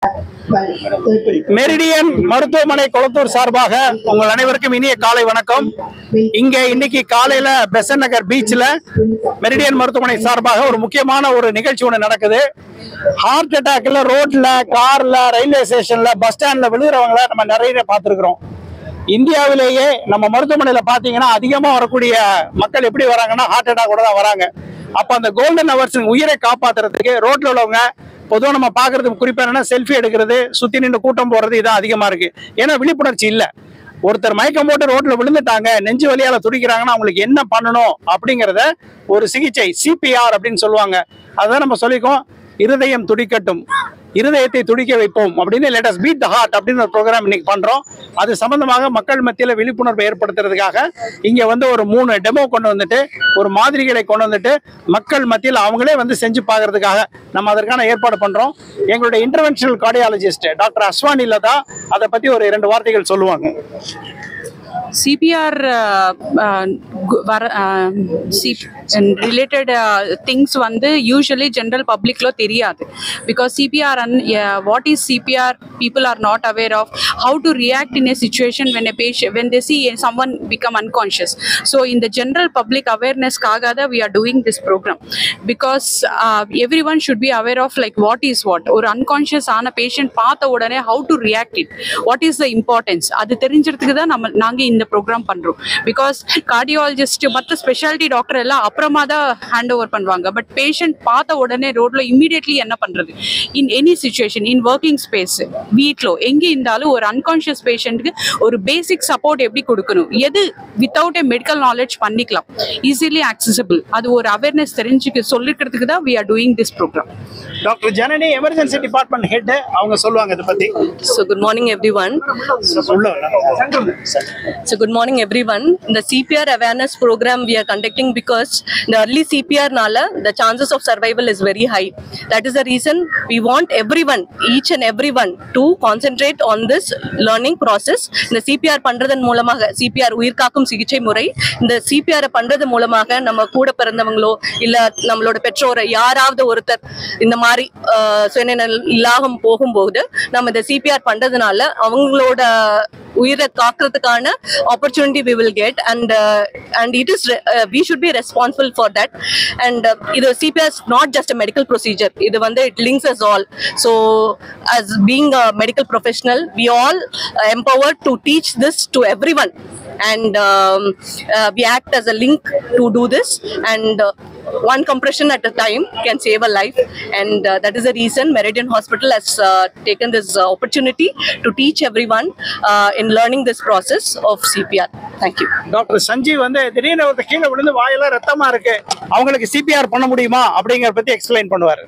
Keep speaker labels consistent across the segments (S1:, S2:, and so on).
S1: Meridian மருத்துவமனை கொளத்தூர் சார்பாக உங்கள் அனைவருக்கும் இனிய காலை வணக்கம் இங்க இன்னைக்கு காலையில பெசன் நகர் பீச்ல மெரிடியன் மருத்துவமனை சார்பாக ஒரு முக்கியமான ஒரு நிகழ்ச்சி ஒன்று நடக்குது ஹார்ட் அட்டாக்ல ரோட்ல கார்ல ரயில்வே ஸ்டேஷன்ல பஸ் ஸ்டாண்ட்ல விழுகிறவங்கள நம்ம நிறைய பார்த்துருக்குறோம் இந்தியாவிலேயே நம்ம மருத்துவமனையில பாத்தீங்கன்னா அதிகமா வரக்கூடிய மக்கள் எப்படி வராங்கன்னா ஹார்ட் அட்டாக் தான் வராங்க அப்ப அந்த கோல்டன் ஹவர்ஸ் உயிரை காப்பாத்துறதுக்கு ரோட்ல உள்ளவங்க பொதுவா நம்ம பாக்குறது குறிப்பா என்னன்னா செல்ஃபி எடுக்கிறது சுத்தி நின்று கூட்டம் போறது இதான் அதிகமா இருக்கு ஏன்னா விழிப்புணர்ச்சி இல்ல ஒருத்தர் மயக்கம் போட்டு ரோட்ல விழுந்துட்டாங்க நெஞ்சு வலியால துடிக்கிறாங்கன்னா அவங்களுக்கு என்ன பண்ணணும் அப்படிங்கறத ஒரு சிகிச்சை சிபிஆர் அப்படின்னு சொல்லுவாங்க அதான் நம்ம சொல்லிக்கோம் இருதயம் துடிக்கட்டும் இருதயத்தை துடிக்க வைப்போம் அப்படின்னு லேட்டஸ்ட் பீட் த ஹார்ட் அப்படின்னு ஒரு ப்ரோக்ராம் இன்னைக்கு பண்றோம் அது சம்பந்தமாக மக்கள் மத்தியில விழிப்புணர்வு ஏற்படுத்துறதுக்காக இங்க வந்து ஒரு மூணு டெமோ கொண்டு வந்துட்டு ஒரு மாதிரிகளை கொண்டு வந்துட்டு மக்கள் மத்தியில் அவங்களே வந்து செஞ்சு பார்க்கறதுக்காக நம்ம அதற்கான ஏற்பாடு பண்றோம் எங்களுடைய interventional cardiologist doctor Ashwani Latha அதை பத்தி ஒரு இரண்டு வார்த்தைகள் சொல்லுவாங்க
S2: சிபிஆர் வர ரிலேட்டட் திங்ஸ் வந்து யூஸ்வலி ஜென்ரல் பப்ளிக்ல தெரியாது because CPR and what is CPR people are not aware of how to react in a situation when a patient when they see someone become unconscious so இந்த general public அவேர்னஸ்க்காக தான் we are doing this programme because everyone should be aware of like what is what ஒரு unconscious ஆன patient பார்த்த உடனே how to react it what is the importance அது தெரிஞ்சிறதுக்கு தான் நம்ம நாங்கள் இந்த ப்ரோக்ராம் பண்ணுறோம் பிகாஸ் கார்டியாலஜிஸ்ட் மற்ற ஸ்பெஷாலிட்டி டாக்டர் எல்லாம் அப்புறமா தான் ஹேண்ட் ஓவர் பண்ணுவாங்க பட் பேஷண்ட் பார்த்த உடனே ரோட்ல இமீடியட்லி என்ன பண்ணுறது in any situation in working space வீட்டில் எங்கே இருந்தாலும் ஒரு அன்கான்ஷியஸ் பேஷண்ட்டுக்கு ஒரு பேசிக் சப்போர்ட் எப்படி கொடுக்கணும் எது வித்தவுட் ஏ மெடிக்கல் நாலேஜ் பண்ணிக்கலாம் ஈஸிலி accessible அது ஒரு அவேர்னஸ் தெரிஞ்சுக்க சொல்லிக்கிறதுக்கு தான் we are doing this programme
S1: doctor Janani emergency department head அவங்க சொல்லுவாங்க இதை பத்தி
S3: So good morning everyone.
S1: உள்ள
S3: So good morning everyone. The CPR awareness program we are conducting because the early CPR nala the chances of survival is very high. That is the reason we want everyone, each and everyone to concentrate on this learning process. இந்த CPR பண்றதன் மூலமாக CPR உயிர் காக்கும் சிகிச்சை முறை இந்த CPR பண்றது மூலமாக நம்ம கூட பிறந்தவங்களோ இல்ல நம்மளோட பெற்றோரை யாராவது ஒருத்தர் இந்த மாதிரி ஆஹ், சுயநினைவு இல்லாம போகும்போது நம்ம இந்த சிபிஆர் பண்றதுனால அவங்களோட உயிரை காக்கிறதுக்கான opportunity we will get and and it is we should be responsible for that and இது CPR not just a medical procedure இது வந்து it links us all so as being a medical professional we all empowered to teach this to everyone and um, uh, we act as a link to do this and uh, one compression at a time can save a life and uh, that is the reason meridian hospital has uh, taken this uh, opportunity to teach everyone uh, in learning this process of cpr thank you
S1: doctor Sanjeev வந்து திடீர்னு ஒருத்தர் கீழே விழுந்து வாயெல்லாம் ரத்தமா இருக்கு அவங்களுக்கு CPR பண்ண முடியுமா அப்படிங்கறத பத்தி எக்ஸ்பிளைன் பண்ணுவாரு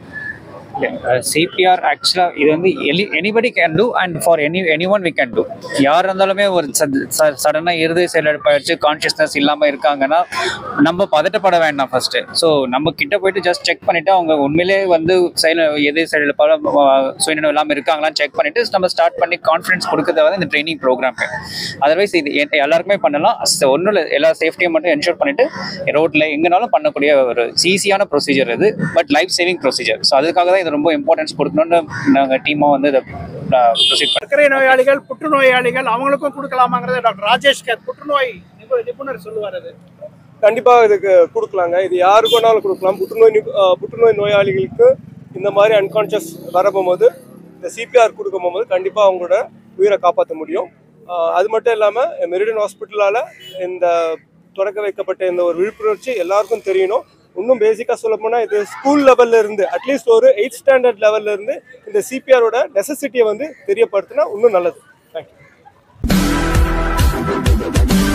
S4: சிபிஆர் ஆக்சுவலாக இது வந்து anybody can do and for any any one we can do யார் இருந்தாலுமே ஒரு சடனாக இருதய செயலிழப்பாயிடுச்சு கான்ஷியஸ்னஸ் இல்லாமல் இருக்காங்கன்னா நம்ம பதட்டப்பட வேண்டாம் ஃபர்ஸ்ட் ஸோ நம்ம கிட்ட போயிட்டு ஜஸ்ட் செக் பண்ணிட்டு அவங்க உண்மையிலே வந்து செயல் எது செயலிழப்பால சுயநினைவு இல்லாமல் இருக்காங்களான்னு செக் பண்ணிட்டு நம்ம ஸ்டார்ட் பண்ணி கான்ஃபிடன்ஸ் கொடுக்கறது வந்து இந்த ட்ரைனிங் ப்ரோக்ராம் அதர்வைஸ் இது எ- எல்லாருக்குமே பண்ணலாம் ஒன்றும் இல்லை எல்லா சேஃப்டியும் மட்டும் என்ஷூர் பண்ணிட்டு ரோட்ல எங்கனாலும் பண்ணக்கூடிய ஒரு ஈஸியான ப்ரொசீஜர் இது but life saving procedure so அதுக்காக தான் இது ரொம்ப இம்பார்ட்டன்ஸ் கொடுக்கணும்னு நாங்கள் டீமாக வந்து இதை ப்ரொசீட் பண்ணி
S1: சர்க்கரை நோயாளிகள் புற்றுநோயாளிகள் அவங்களுக்கும் கொடுக்கலாமாங்கிறத டாக்டர் ராஜேஷ் கர் புற்றுநோய் நிபு- நிபுணர் சொல்லுவார் அது
S5: கண்டிப்பாக இதுக்கு கொடுக்கலாங்க இது யாருக்கு வேணாலும் கொடுக்கலாம் புற்றுநோய் நி- அஹ் புற்றுநோய் நோயாளிகளுக்கு இந்த மாதிரி அன்கான்ஷியஸ் வரப்போகும்போது இந்த சிபிஆர் கொடுக்கும் போது கண்டிப்பாக அவங்களோட உயிரை காப்பாற்ற முடியும் அஹ் அது மட்டும் இல்லாமல் மெரிடியன் ஹாஸ்பிட்டலால் இந்த தொடக்க வைக்கப்பட்ட இந்த ஒரு விழிப்புணர்ச்சி எல்லாருக்கும் தெரியணும் இன்னும் பேசிக்காக சொல்ல போனால் இது ஸ்கூல் லெவல்ல இருந்து அட்லீஸ்ட் ஒரு எயிட் ஸ்டாண்டர்ட் லெவல்ல இருந்து இந்த சிபிஆரோட நெசசிட்டியை வந்து தெரியப்படுத்தினா இன்னும் நல்லது தேங்க்யூ